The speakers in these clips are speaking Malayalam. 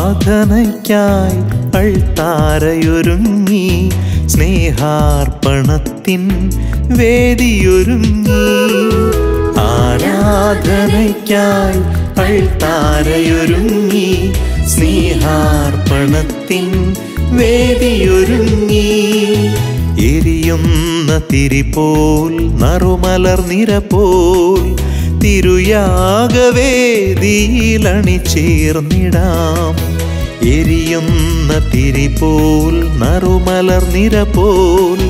ആരാധനയ്ക്കായി അൾത്താരയൊരുങ്ങി സ്നേഹാർപ്പണത്തിൻ വേദിയൊരുങ്ങി ആരാധനയ്ക്കായി അൾത്താരയൊരുങ്ങി സ്നേഹാർപ്പണത്തിൻ വേദിയൊരുങ്ങി എരിയുന്ന തിരിപോൽ നറുമലർ നിര പോൽ തിരുയാഗവേദിയിലണിചേർന്നിടാം എരിയുന്ന തിരിപോൽ നറുമലർ നിര പോൽ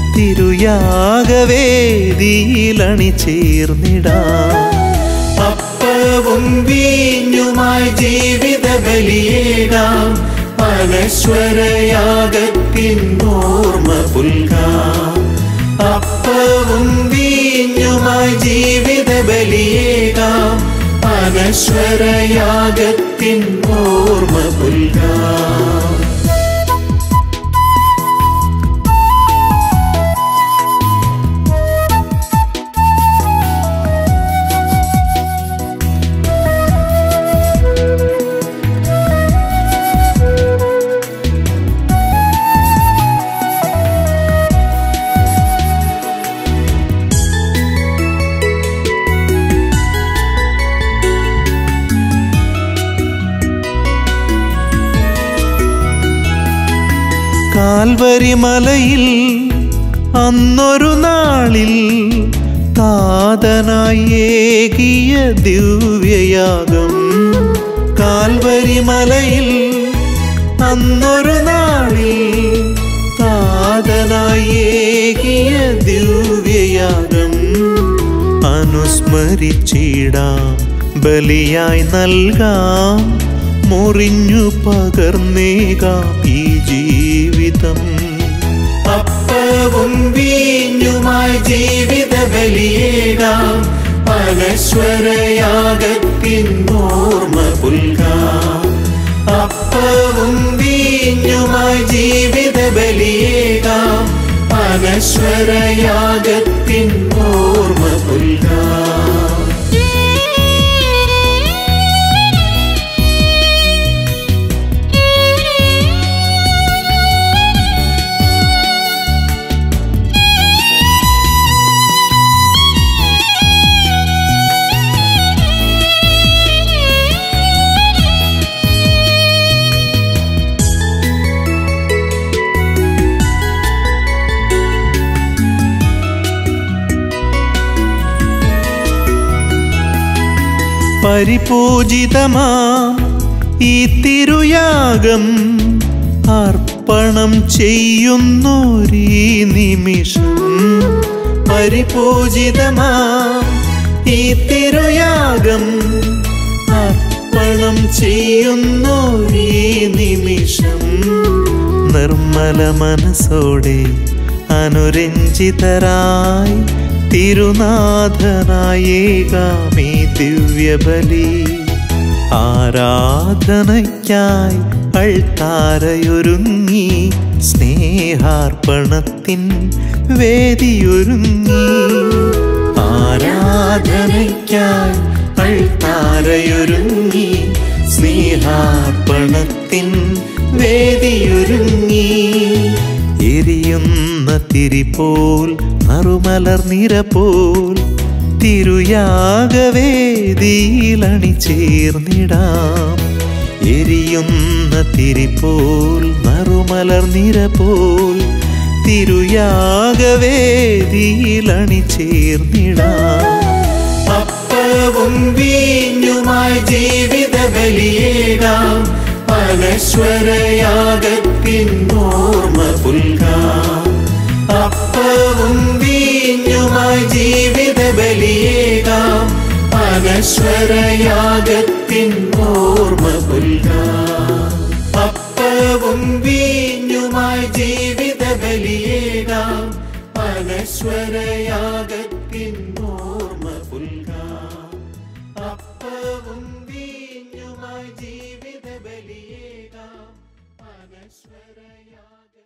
തിരുയാഗവേദിയിലണിചേർന്നിടാം അപ്പവും വീഞ്ഞുമായി ജീവിത ബലിയേകാം അനശ്വരയാഗത്തിൻ ഓർമ്മ പുൽകാം അപ്പവും വീഞ്ഞുമായി ജീവിത ബലിയേകാം അനശ്വരയാഗത്തിൻ ഓർമ്മ പുൽകാം കാൽവരി മലയിൽ അന്നൊരു നാളിൽ താതനായി ഏകിയ ദിവ്യയാഗം കാൽവരി മലയിൽ അന്നൊരു നാളിൽ താതനായി ഏകിയ ദിവ്യയാഗം അനുസ്മരിച്ചിടാം ബലിയായി നൽകാം മുറിഞ്ഞു പകർന്നേകാം ഈ ജീവിതം അപ്പവും വീഞ്ഞുമായി ജീവിത ബലിയേകാം അനശ്വരയാഗത്തിൻ ഓർമ്മ പുൽകാം അപ്പവും വീഞ്ഞുമായി ജീവിത ബലിയേകാം അനശ്വരയാഗത്തിൻ ഓർമ്മ പുൽകാം പരിപൂജിതമാം ഈ തിരുയാഗം അർപ്പണം ചെയ്യുന്നൊരീ നിമിഷം പരിപൂജിതമാം ഈ തിരുയാഗം അർപ്പണം ചെയ്യുന്നൊരീ നിമിഷം നിർമ്മല മനസ്സോടെ അനുരഞ്ജിതരായി തിരുനാഥനായേകാമീ ദിവ്യബലി ആരാധനയ്ക്കായി അൾത്താരയൊരുങ്ങി സ്നേഹാർപ്പണത്തിൻ വേദിയൊരുങ്ങി ആരാധനയ്ക്കായി അൾത്താരയൊരുങ്ങി സ്നേഹാർപ്പണത്തിൻ വേദിയൊരുങ്ങി എരിയുന്ന തിരിപോൽ നറുമലർ നിര പോൽ തിരുയാഗവേദിയിലണിചേർന്നിടാം എരിയുന്ന തിരിപോൽ നറുമലർ നിര പോൽ തിരുയാഗവേദിയിലണിചേർന്നിടാം അപ്പവും വീഞ്ഞുമായി ജീവിത ബലിയേകാം അനശ്വരയാഗത്തിൻ ഓർമ്മ പുൽകാം അപ്പവും വീഞ്ഞുമായി ജീവിത ബലിയേകാം അനശ്വരയാഗത്തിൻ ഓർമ്മ പുൽകാം അപ്പവും വീഞ്ഞുമായി ജീവിത ബലിയേകാം അനശ്വരയാഗത്തിൻ ഓർമ്മ പുൽകാം അപ്പവും വീഞ്ഞുമായി ജീവിത ബലിയേകാം അനശ്വരയാഗ